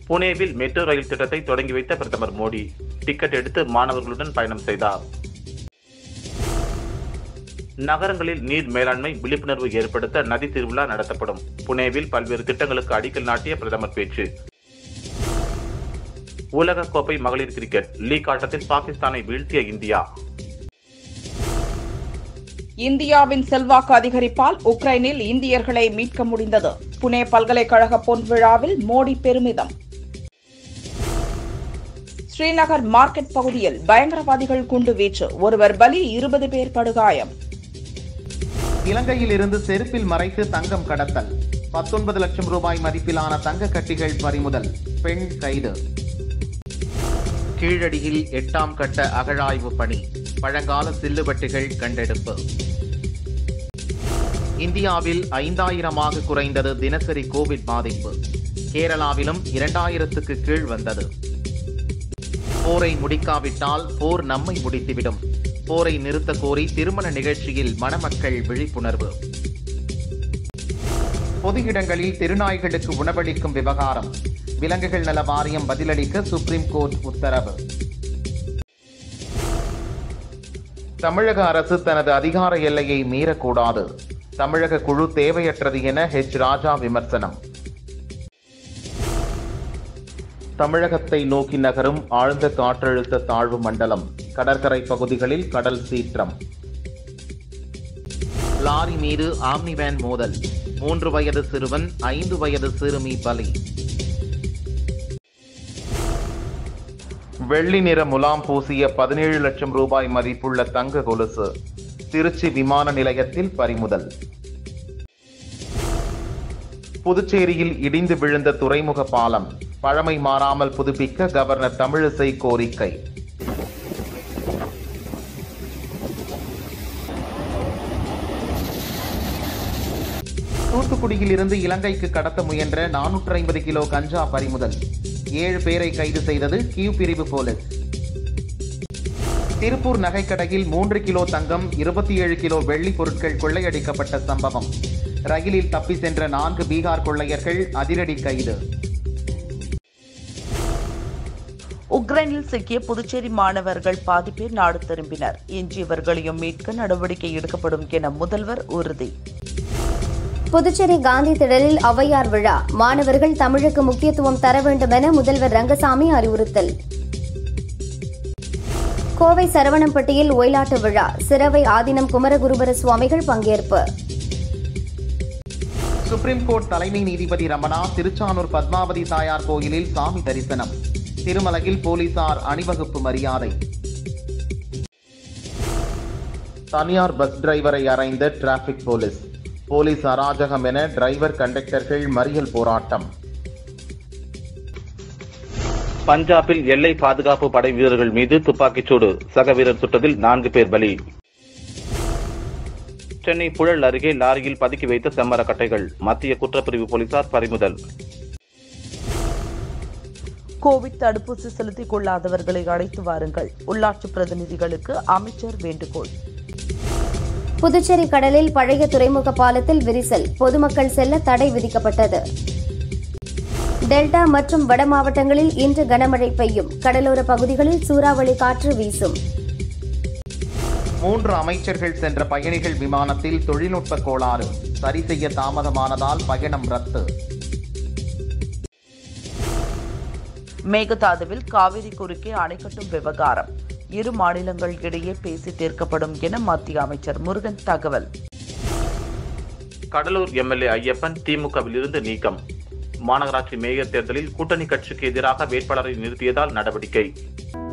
புனேவில் metro rail திட்டத்தை தொடங்கி வைத்த பிரதமர் மோடி டிக்கெட் எடுத்து மாணவர்களுடன் பயணம் செய்தார் நகரங்களில் நீர் மேலாண்மை விழிப்புணர்வு ஏற்படுத்த நதி திருவிழா நடத்தப்படும் புனேவில் பல்வேறு திட்டங்களுக்கு அடிக்கல் நாட்டிய பிரதமர் பேச்சு உலக கோப்பை மகளிர் கிரிக்கெட் லீக் ஆட்டத்தில் பாகிஸ்தானை வீழ்த்திய இந்தியா இந்தியாவின் செல்வாக்கு அதிகரிப்பால் உக்ரைனில் இந்தியர்களை மீட்க முடிந்தது புனே பல்கலைக்கழக பொன் விழாவில் மோடி பெருமிதம் ஸ்ரீநகர் மார்க்கெட் பகுதியில் பயங்கரவாதிகள் குண்டு வீச்சு ஒருவர் பலி இருபது பேர் படுகாயம் இலங்கையில் இருந்து செருப்பில் மறைத்து தங்கம் கடத்தல் பத்தொன்பது லட்சம் ரூபாய் மதிப்பிலான தங்க கட்டிகள் பறிமுதல் பெண் கைது கீழடியில் எட்டாம் கட்ட அகழாய்வு பணி பழங்கால சில்லுவட்டுகள் கண்டெடுப்பு இந்தியாவில் ஐந்தாயிரமாக குறைந்தது தினசரி கோவிட் பாதிப்பு கேரளாவிலும் இரண்டாயிரத்துக்கு கீழ் வந்தது போரை முடிக்காவிட்டால் போர் நம்மை முடித்துவிடும் போரை நிறுத்த கோரி திருமண நிகழ்ச்சியில் மணமக்கள் விழிப்புணர்வு பொது இடங்களில் திருநாய்களுக்கு உணவளிக்கும் விவகாரம் விலங்குகள் நல வாரியம் பதிலளிக்க சுப்ரீம் கோர்ட் உத்தரவு தமிழக அரசு தனது அதிகார எல்லையை மீறக்கூடாது தமிழக குழு தேவையற்றது என ஹெச் ராஜா விமர்சனம் தமிழகத்தை நோக்கி நகரும் ஆழ்ந்த காற்றழுத்த தாழ்வு மண்டலம் கடற்கரை பகுதிகளில் கடல் சீற்றம் லாரி மீது ஆம்னி வேன் மோதல் மூன்று வயது சிறுவன் ஐந்து வயது சிறுமி பலி வெள்ளி நிற முலாம் பூசிய பதினேழு லட்சம் ரூபாய் மதிப்புள்ள தங்க கொலுசு திருச்சி விமான நிலையத்தில் பறிமுதல் புதுச்சேரியில் இடிந்து விழுந்த துறைமுக பாலம் பழமை மாறாமல் புதுப்பிக்க கவர்னர் தமிழிசை கோரிக்கை தூத்துக்குடியில் இருந்து இலங்கைக்கு கடத்த முயன்ற நானூற்று ஐம்பது கிலோ கஞ்சா பறிமுதல் ஏழு பேரை கைது செய்தது கியூ பிரிவு போலீஸ் திருப்பூர் நகைக்கடையில் மூன்று கிலோ தங்கம் இருபத்தி ஏழு கிலோ வெள்ளி பொருட்கள் கொள்ளையடிக்கப்பட்ட சம்பவம் ரயிலில் தப்பி சென்ற நான்கு பீகார் கொள்ளையர்கள் அதிரடி கைது உக்ரைனில் சிக்கிய புதுச்சேரி மாணவர்கள் பாதி பேர் நாடு திரும்பினர் இன்று இவர்களையும் மீட்க நடவடிக்கை எடுக்கப்படும் என முதல்வர் உறுதி புதுச்சேரி காந்தி திடலில் ஔவையார் விழா மாணவர்கள் தமிழுக்கு முக்கியத்துவம் தர வேண்டும் என முதல்வர் ரங்கசாமி அறிவுறுத்தல் கோவை சரவணம்பட்டியில் ஒயிலாட்டு விழா சிறவை ஆதீனம் குமரகுருபர சுவாமிகள் பங்கேற்பு சுப்ரீம் கோர்ட் தலைமை நீதிபதி ரமணா திருச்சானூர் பத்மாவதி தாயார் கோயிலில் சாமி தரிசனம் திருமலையில் போலீசார் அணிவகுப்பு மரியாதை தனியார் பஸ் டிரைவரை அறைந்த டிராபிக் போலீஸ் போலீஸ் அராஜகம் என டிரைவர் கண்டக்டர்கள் மறியல் போராட்டம் பஞ்சாபில் எல்லை பாதுகாப்பு படை வீரர்கள் மீது துப்பாக்கிச்சூடு சக வீரர் சுட்டதில் நான்கு பேர் பலி சென்னை புழல் அருகே லாரியில் பதுக்கி வைத்த செம்மரக்கட்டைகள் மத்திய குற்றப்பிரிவு போலீசார் பறிமுதல் கோவிட் தடுப்பூசி செலுத்திக் கொள்ளாதவர்களை அழைத்து வாருங்கள் உள்ளாட்சி பிரதிநிதிகளுக்கு அமைச்சர் வேண்டுகோள் புதுச்சேரி கடலில் பழைய துறைமுக பாலத்தில் விரிசல் பொதுமக்கள் செல்ல தடை விதிக்கப்பட்டது டெல்டா மற்றும் வட மாவட்டங்களில் இன்று கனமழை பெய்யும் கடலோர பகுதிகளில் சூறாவளி காற்று வீசும் மூன்று அமைச்சர்கள் சென்ற பயணிகள் விமானத்தில் தொழில்நுட்ப கோளாறு சரி செய்ய தாமதமானதால் பயணம் ரத்து மேகதாதுவில் காவிரி குறுக்கே அணை கட்டும் விவகாரம் இரு மாநிலங்கள் இடையே பேசி தீர்க்கப்படும் என மத்திய அமைச்சர் முருகன் தகவல் கடலூர் எம்எல்ஏ ஐயப்பன் திமுகவில் இருந்து நீக்கம் மாநகராட்சி மேயர் தேர்தலில் கூட்டணி கட்சிக்கு எதிராக வேட்பாளரை நிறுத்தியதால் நடவடிக்கை